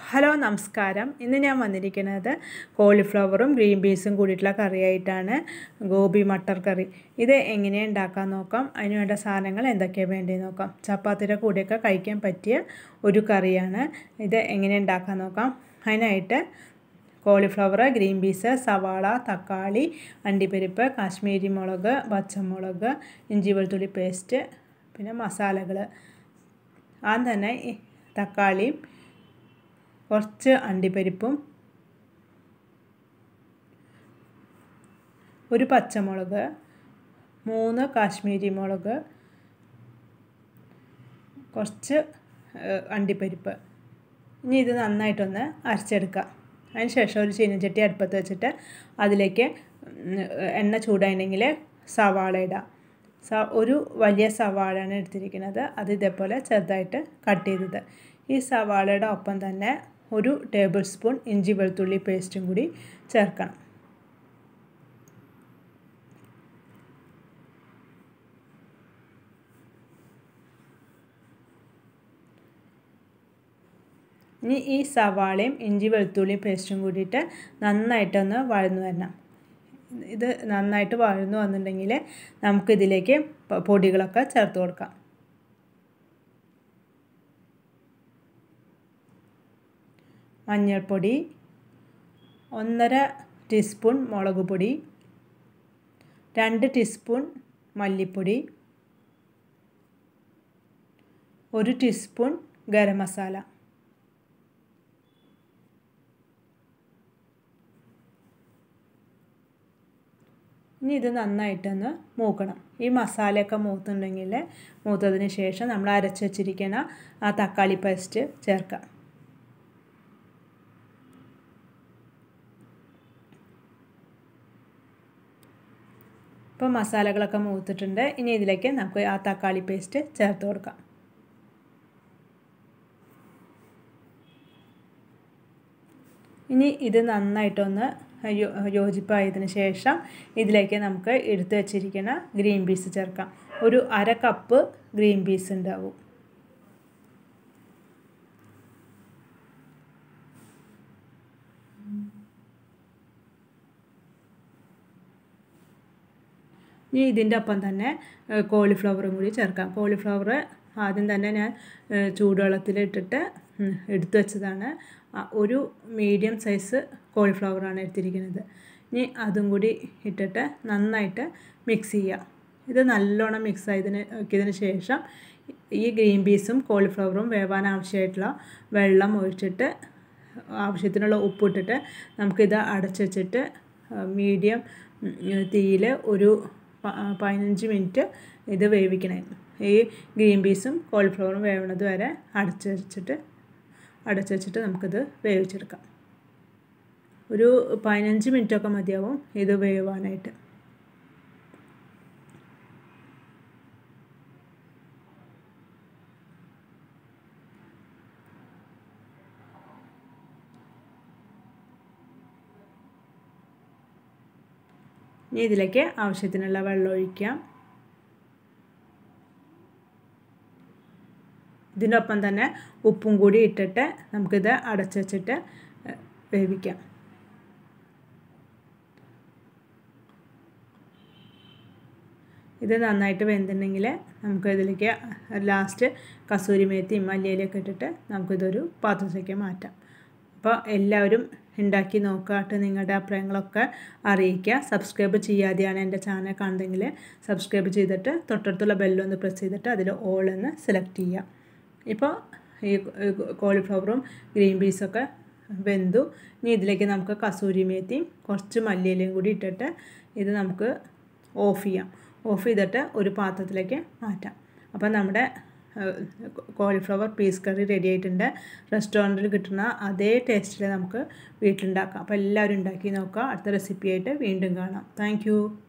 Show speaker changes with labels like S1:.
S1: hello നമസ്കാരം ഇന്ന് ഞാൻ വന്നിരിക്കുന്നത് കോളിഫ്ലവറും ഗ്രീൻ പീസും കൂടിയിട്ടുള്ള കറിയായിട്ടാണ് ഗോബി മട്ടർ കറി ഇത് എങ്ങനെയാണ് ഉണ്ടാക്കാൻ നോക്കാം അതിന് വേണ്ട സാധനങ്ങൾ എന്തൊക്കെയാണ് വേണ്ടത് നോക്കാം ചപ്പാത്തിയുടെ കൂടെയൊക്കെ കഴിക്കാൻ പറ്റിയ ഒരു കറിയാണ് ഇത് എങ്ങനെ ഉണ്ടാക്കാൻ നോക്കാം അതിനായിട്ട് കോളിഫ്ലവർ ഗ്രീൻ പീസ് സവാള തക്കാളി അണ്ടിപ്പരിപ്പ് കാശ്മീരി മുളക് പച്ചമുളക് ഇഞ്ചി വെളുത്തുള്ളി പേസ്റ്റ് പിന്നെ മസാലകൾ ആദ്യം തന്നെ ഈ തക്കാളിയും കുറച്ച് അണ്ടിപ്പരിപ്പും ഒരു പച്ചമുളക് മൂന്ന് കാശ്മീരി മുളക് കുറച്ച് അണ്ടിപ്പരിപ്പ് ഇനി ഇത് നന്നായിട്ടൊന്ന് അരച്ചെടുക്കുക അതിന് ശേഷം ഒരു ചീനച്ചട്ടി അടുപ്പത്ത് വെച്ചിട്ട് അതിലേക്ക് എണ്ണ ചൂടായിട്ടുണ്ടെങ്കിൽ സവാള ഇടാം സ ഒരു വലിയ സവാളയാണ് എടുത്തിരിക്കുന്നത് അത് ഇതേപോലെ ചെറുതായിട്ട് കട്ട് ചെയ്തത് ഈ സവാളയുടെ ഒപ്പം തന്നെ ഒരു ടേബിൾ സ്പൂൺ ഇഞ്ചി വെളുത്തുള്ളി പേസ്റ്റും കൂടി ചേർക്കണം ഇനി ഈ സവാളയും ഇഞ്ചി വെളുത്തുള്ളി പേസ്റ്റും കൂടിയിട്ട് നന്നായിട്ടൊന്ന് വഴന്നു വരണം ഇത് നന്നായിട്ട് വഴന്നു വന്നിട്ടുണ്ടെങ്കിൽ നമുക്കിതിലേക്ക് പൊടികളൊക്കെ ചേർത്ത് കൊടുക്കാം മഞ്ഞൾപ്പൊടി ഒന്നര ടീസ്പൂൺ മുളക് പൊടി രണ്ട് ടീസ്പൂൺ മല്ലിപ്പൊടി ഒരു ടീസ്പൂൺ ഗരം മസാല ഇനി ഇത് നന്നായിട്ടൊന്ന് മൂക്കണം ഈ മസാലയൊക്കെ മൂത്തുണ്ടെങ്കിൽ മൂത്തതിന് ശേഷം നമ്മൾ അരച്ച് വെച്ചിരിക്കുന്ന ആ തക്കാളി പേസ്റ്റ് ചേർക്കാം ഇപ്പോൾ മസാലകളൊക്കെ മൂത്തിട്ടുണ്ട് ഇനി ഇതിലേക്ക് നമുക്ക് ആ തക്കാളി പേസ്റ്റ് ചേർത്ത് കൊടുക്കാം ഇനി ഇത് നന്നായിട്ടൊന്ന് യോജിപ്പായതിന് ശേഷം ഇതിലേക്ക് നമുക്ക് എടുത്തു വച്ചിരിക്കുന്ന ഗ്രീൻ പീസ് ചേർക്കാം ഒരു അര കപ്പ് ഗ്രീൻ പീസ് ഉണ്ടാവും ഇനി ഇതിൻ്റെ ഒപ്പം തന്നെ കോളിഫ്ലവറും കൂടി ചേർക്കാം കോളിഫ്ലവർ ആദ്യം തന്നെ ഞാൻ ചൂടുവെള്ളത്തിലിട്ടിട്ട് എടുത്തു വെച്ചതാണ് ഒരു മീഡിയം സൈസ് കോളിഫ്ലവറാണ് എടുത്തിരിക്കുന്നത് ഇനി അതും കൂടി ഇട്ടിട്ട് നന്നായിട്ട് മിക്സ് ചെയ്യുക ഇത് നല്ലോണം മിക്സ് ആയതിന് ആക്കിയതിന് ശേഷം ഈ ഗ്രീൻ പീസും കോളിഫ്ലവറും വേവാൻ ആവശ്യമായിട്ടുള്ള വെള്ളം ഒഴിച്ചിട്ട് ആവശ്യത്തിനുള്ള ഉപ്പിട്ടിട്ട് നമുക്കിത് അടച്ചു വെച്ചിട്ട് മീഡിയം തീയിൽ ഒരു പതിനഞ്ച് മിനിറ്റ് ഇത് വേവിക്കണം ഈ ഗ്രീൻ പീസും കോളിഫ്ലവറും വേവണത് വരെ അടച്ച് വെച്ചിട്ട് അടച്ച് വെച്ചിട്ട് നമുക്കിത് വേവിച്ചെടുക്കാം ഒരു പതിനഞ്ച് മിനിറ്റൊക്കെ മതിയാവും ഇത് വേവാനായിട്ട് ഇനി ഇതിലേക്ക് ആവശ്യത്തിനുള്ള വെള്ളം ഒഴിക്കാം ഇതിൻ്റെ ഒപ്പം തന്നെ ഉപ്പും കൂടി ഇട്ടിട്ട് നമുക്കിത് അടച്ച് വെച്ചിട്ട് വേവിക്കാം ഇത് നന്നായിട്ട് വെന്തിട്ടുണ്ടെങ്കിൽ നമുക്ക് ഇതിലേക്ക് ലാസ്റ്റ് കസൂരി മേത്തിയും മല്ലിയിലൊക്കെ ഇട്ടിട്ട് നമുക്കിതൊരു പാത്രത്തിലേക്ക് മാറ്റാം അപ്പോൾ എല്ലാവരും ഉണ്ടാക്കി നോക്കാട്ട് നിങ്ങളുടെ അഭിപ്രായങ്ങളൊക്കെ അറിയിക്കുക സബ്സ്ക്രൈബ് ചെയ്യാതെയാണ് എൻ്റെ ചാനൽ കാണുന്നതെങ്കിൽ സബ്സ്ക്രൈബ് ചെയ്തിട്ട് തൊട്ടടുത്തുള്ള ബെല്ലൊന്ന് പ്രസ് ചെയ്തിട്ട് അതിൽ ഓൾ എന്ന് സെലക്ട് ചെയ്യുക ഇപ്പോൾ ഈ കോളിഫ്ലവറും ഗ്രീൻ പീസൊക്കെ വെന്തു ഇനി ഇതിലേക്ക് നമുക്ക് കസൂരി മേത്തിയും കുറച്ച് മല്ലിയിലയും കൂടി ഇട്ടിട്ട് ഇത് നമുക്ക് ഓഫ് ചെയ്യാം ഓഫ് ചെയ്തിട്ട് ഒരു പാത്രത്തിലേക്ക് മാറ്റാം അപ്പോൾ നമ്മുടെ കോളിഫ്ലവർ പീസ് കറി റെഡി ആയിട്ടുണ്ട് റെസ്റ്റോറൻറ്റിൽ കിട്ടുന്ന അതേ ടേസ്റ്റിൽ നമുക്ക് വീട്ടിലുണ്ടാക്കാം അപ്പോൾ എല്ലാവരും ഉണ്ടാക്കി നോക്കുക അടുത്ത റെസിപ്പിയായിട്ട് വീണ്ടും കാണാം താങ്ക്